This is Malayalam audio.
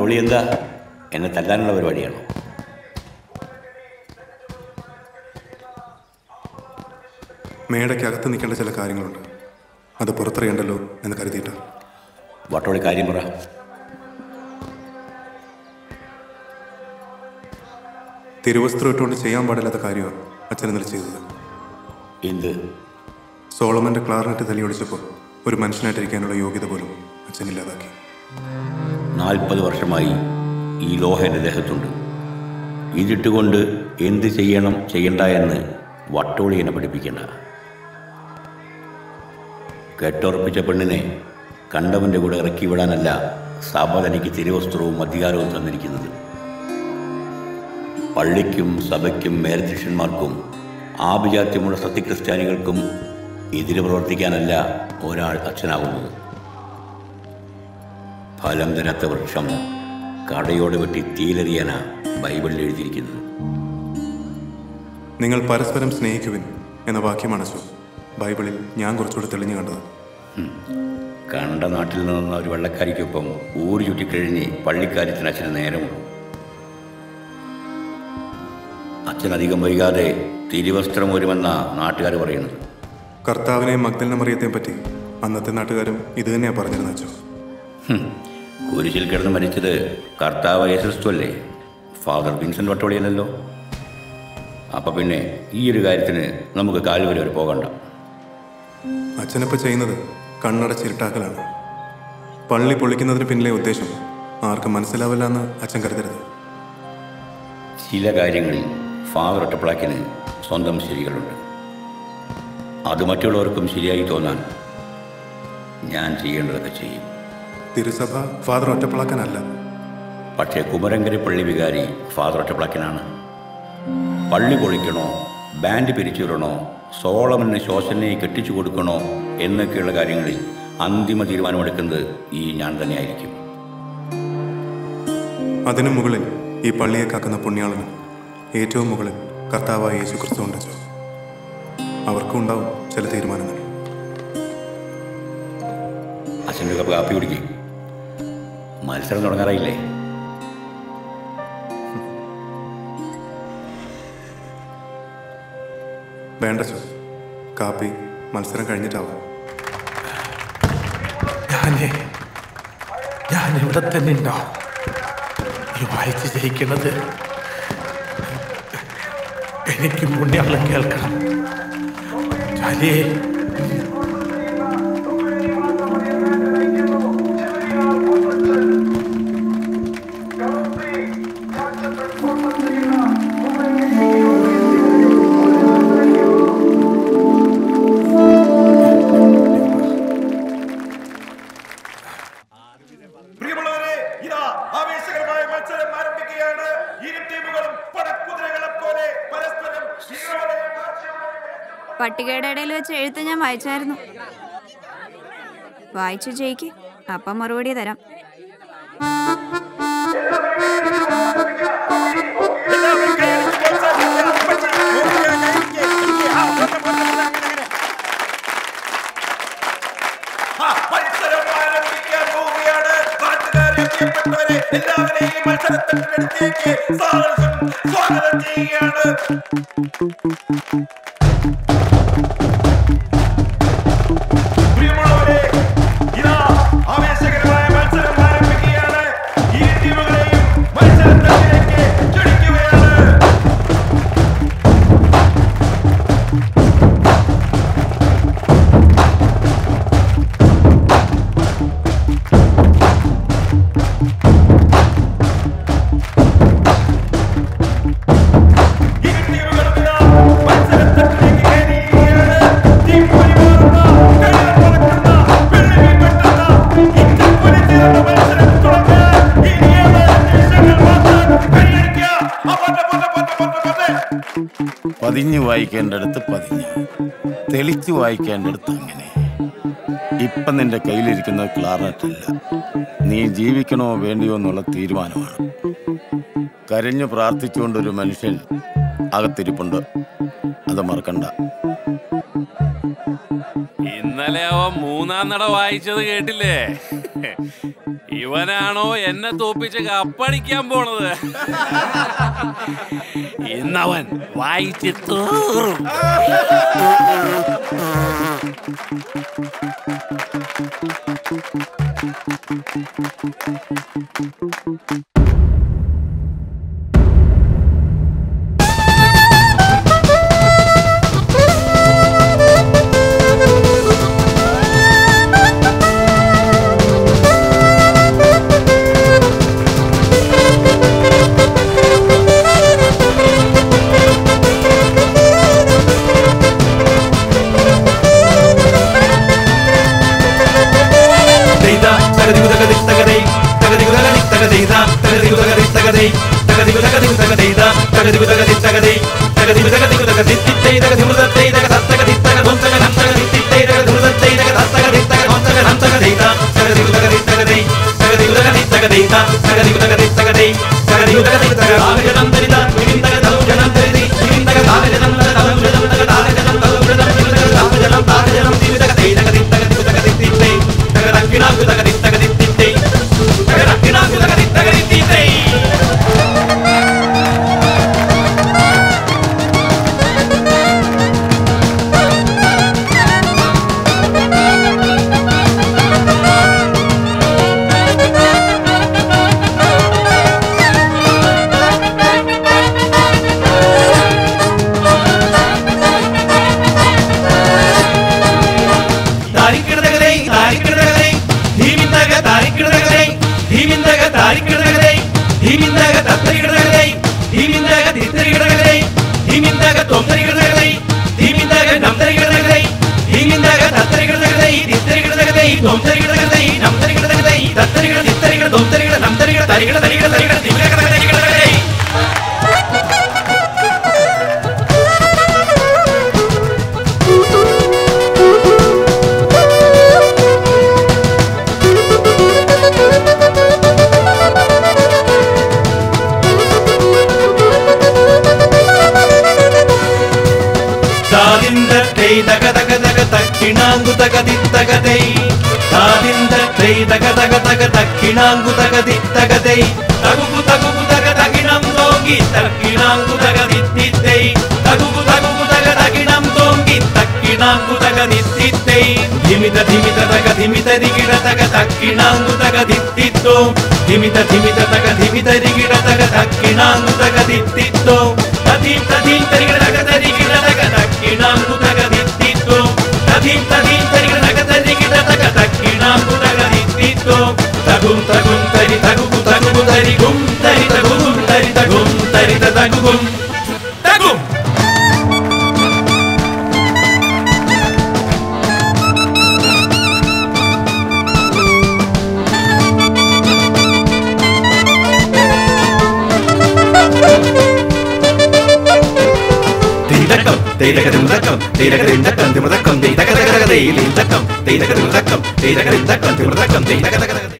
വട്ടോളി എന്താ എന്നെ തല്ലാനുള്ള പരിപാടിയാണോ മേടയ്ക്കകത്ത് നിൽക്കേണ്ട ചില കാര്യങ്ങളുണ്ട് അത് പുറത്തറിയണ്ടല്ലോ എന്ന് കരുതിയിട്ടാ വട്ടോളി കാര്യം പറ തിരുവസ്ത്രം ഇട്ടുകൊണ്ട് ചെയ്യാൻ പാടില്ലാത്ത കാര്യമാണ് അച്ഛൻ ഇന്നലെ ചെയ്തത് എന്ത് സോളമന്റെ ക്ലാറിനെറ്റ് തലയൊളിച്ചപ്പോൾ ഒരു മനുഷ്യനായിട്ടിരിക്കാനുള്ള യോഗ്യത പോലും അച്ഛൻ ഇല്ലാതാക്കി നാൽപ്പത് വർഷമായി ഈ ലോഹ എൻ്റെ ദേഹത്തുണ്ട് ഇതിട്ടുകൊണ്ട് എന്ത് ചെയ്യണം ചെയ്യണ്ട എന്ന് വട്ടോളി എന്നെ പഠിപ്പിക്കണ്ട കെട്ടുറപ്പിച്ച പെണ്ണിനെ കണ്ടവൻ്റെ കൂടെ ഇറക്കി വിടാനല്ല സഭ തനിക്ക് തിരുവസ്ത്രവും അധികാരവും തന്നിരിക്കുന്നത് പള്ളിക്കും സഭയ്ക്കും മേൽശിഷ്യന്മാർക്കും ആഭിജാത്യമുള്ള സത്യക്രിസ്ത്യാനികൾക്കും എതിര് പ്രവർത്തിക്കാനല്ല ഒരാൾ അച്ഛനാകുന്നത് ഫലം തരാത്ത വൃക്ഷം കടയോട് വെട്ടി തീലെറിയാനാ ബൈബിളിൽ എഴുതിയിരിക്കുന്നത് നിങ്ങൾ പരസ്പരം സ്നേഹിക്കുവിൻ എന്ന വാക്യമാണ് അശു ബൈബിളിൽ ഞാൻ കുറച്ചുകൂടി തെളിഞ്ഞു കണ്ടത് കണ്ട നാട്ടിൽ നിന്ന ഒരു വെള്ളക്കാരിക്കൊപ്പം ഊര് ചുറ്റിക്കഴിഞ്ഞ് പള്ളിക്കാര്യത്തിന് അച്ഛന് നേരമുള്ളൂ അച്ഛൻ അധികം വൈകാതെ തിരുവസ്ത്രം വരുമെന്ന നാട്ടുകാർ പറയുന്നത് കർത്താവിനെയും മഗ്ദലിന മറിയത്തെയും പറ്റി അന്നത്തെ നാട്ടുകാരും ഇത് തന്നെയാണ് പറഞ്ഞിരുന്നത് അച്ഛൻ ഹും, കുരിശിൽ കിടന്ന് മരിച്ചത് കർത്താവ് യേശുസ്തു അല്ലേ ഫാദർ വിൻസെൻ്റ് വട്ടോളിയല്ലല്ലോ അപ്പം പിന്നെ ഈ ഒരു കാര്യത്തിന് നമുക്ക് കാലുവരെ വരെ പോകണ്ട അച്ഛനിപ്പോൾ ചെയ്യുന്നത് കണ്ണടച്ചിരുട്ടാക്കലാണ് പള്ളി പൊളിക്കുന്നതിന് പിന്നിലെ ഉദ്ദേശം ആർക്കും മനസ്സിലാവില്ല എന്ന് അച്ഛൻ കരുതരുത് ചില കാര്യങ്ങളിൽ ഫാദർ ഒറ്റപ്പിളാക്കിന് സ്വന്തം ശരികളുണ്ട് അത് മറ്റുള്ളവർക്കും ശരിയായി തോന്നാൻ ഞാൻ ചെയ്യേണ്ടതൊക്കെ ചെയ്യും തിരുസഭ ഫാദർ ഒറ്റപ്പിളാക്കാനല്ല പക്ഷേ കുമരങ്കരി പള്ളി വികാരി ഫാദർ ഒറ്റപ്പിളാക്കിനാണ് പള്ളി പൊളിക്കണോ ബാൻഡ് പിരിച്ചുവിടണോ സോളമന് ശോശനെ കെട്ടിച്ചു കൊടുക്കണോ എന്നൊക്കെയുള്ള കാര്യങ്ങളിൽ അന്തിമ തീരുമാനമെടുക്കുന്നത് ഈ ഞാൻ തന്നെയായിരിക്കും അതിനു മുകളിൽ ഈ പള്ളിയെ കാക്കുന്ന പുണ്യാളനും ഏറ്റവും മുകളിൽ കർത്താവായ യേശു ക്രിസ്തു ഉണ്ട് അച്ഛൻ അവർക്കും ഉണ്ടാവും ചില തീരുമാനങ്ങൾ അച്ഛൻ്റെ കപ്പ് കാപ്പി കുടിക്കും മത്സരം തുടങ്ങാറായില്ലേ വേണ്ട അച്ഛൻ കാപ്പി മത്സരം കഴിഞ്ഞിട്ടാവും ഞാനേ ഞാൻ ഇവിടെ തന്നെ ഉണ്ടാവും ഈ വായിച്ച് ജയിക്കുന്നത് എനിക്ക് പുണ്യാളം കേൾക്കണം ചാലിയേ പ്രിയമുള്ളവരെ ഇതാ ആവേശകരമായ മത്സരം ആരംഭിക്കുകയാണ് ഇരു ടീമുകളും പടക്കുതിരകളെ പോലെ പരസ്പരം ശിരോടെ പട്ടികയുടെ ഇടയിൽ വെച്ച് എഴുത്ത് ഞാൻ വായിച്ചായിരുന്നു വായിച്ചു ജയിക്ക് അപ്പം മറുപടി തരാം എല്ലാവരും കൈയടിച്ച് പ്രോത്സാഹിപ്പിക്കുക. പക്ഷേ, നോക്കുക, കൈയടിക്ക്, ഇരിക്ക്. ആ, പോട്ടെ, പോട്ടെ, പോട്ടെ, അങ്ങനെ, അങ്ങനെ. ആ, മത്സരം ആരംഭിക്കാൻ പോവുകയാണ് നാട്ടുകാരെ പ്രിയപ്പെട്ടവരെ എല്ലാവരെയും മത്സരത്തിനടുത്തേക്ക് സ്വാഗതം സ്വാഗതം ചെയ്യുകയാണ് പ്രിയമുള്ളവരെ ഇതാ ആവേശകരമായ മത്സരം ആരംഭിക്കുകയാണ് ഇരു ടീമുകളെയും മത്സരത്തിലേക്ക് ക്ഷണിക്കുകയാണ് ഇരു ടീമുകളും ഇതാ മത്സരത്തിലേക്ക് കയറിയിരിക്കുകയാണ് ടീം പരിമാറുന്ന കയ്യിൽ പറക്കുന്ന വെള്ളി വെട്ടുന്ന ഇറ്റപ്പൊലിച്ചിരുന്ന മത്സരം തുടങ്ങാൻ ഇനി ഏതാനും നിമിഷങ്ങൾ മാത്രം കൈയടിക്കുക ആ, പോട്ടെ, പോട്ടെ, പോട്ടെ, പോട്ടെ, പോട്ടെ. പതിഞ്ഞു വായിക്കേണ്ടടുത്ത് പതിഞ്ഞ് തെളിച്ചു വായിക്കേണ്ടടുത്ത് അങ്ങനെ ഇപ്പം നിന്റെ കയ്യിലിരിക്കുന്നത് ക്ലാർനെറ്റല്ല നീ ജീവിക്കണോ വേണ്ടിയോ എന്നുള്ള തീരുമാനമാണ് കരഞ്ഞു പ്രാർത്ഥിച്ചുകൊണ്ടൊരു മനുഷ്യൻ അകത്തിരിപ്പുണ്ട് അത് മറക്കണ്ട ഇന്നലെ അവൻ മൂന്നാം നട വായിച്ചത് കേട്ടില്ലേ ഇവനാണോ എന്നെ തോപ്പിച്ച് കപ്പടിക്കാൻ പോണത് ഇന്നവൻ വായിച്ച് തോറും താതിന്ത തൈ തക തക തക തക്കിണാങ്കു തകതി തകതൈ താതിന്ത തൈ തക തക തക തക്കിണാങ്കു തകതി തകതൈ തകുകു തകുകു തക തകിണം തോങ്കി തക്കിണാങ്കു തകതി തിത്തൈ തകുകു തകുകു തക തകിണം തോങ്കി തക്കിണാങ്കു തകതി തിത്തൈ ധിമിത ധിമിത തക ധിമിത രികിട തക തക്കിണാങ്കു തകതി തിത്തോ ധിമിത ധിമിത തക ധിമിത രികിട തക തക്കിണാങ്കു തകതി തിത്തോ തദീം തദീം തരികിട തക തരികിട തക തക്കിണാങ്കു തകതി തിത്തോ തദീം തദീം തരികിട തക തരികിട തക തക്കിണാങ്കു തകതി തിത്തോ തകും തകും തരി തകുകു തകുകു തരികും തരി തകുകും തരി തകും തരി തകുകും തകും തിടക്കം തേതകതിമുതക്കം തേതകതിണ്ടക്കം തിമുതക്കം തേതകതകതകതയിലിണ്ടക്കം തേതകതിമുതക്കം തേതകതിണ്ടക്കം തിമുതക്കം തേതകതകതകതൈ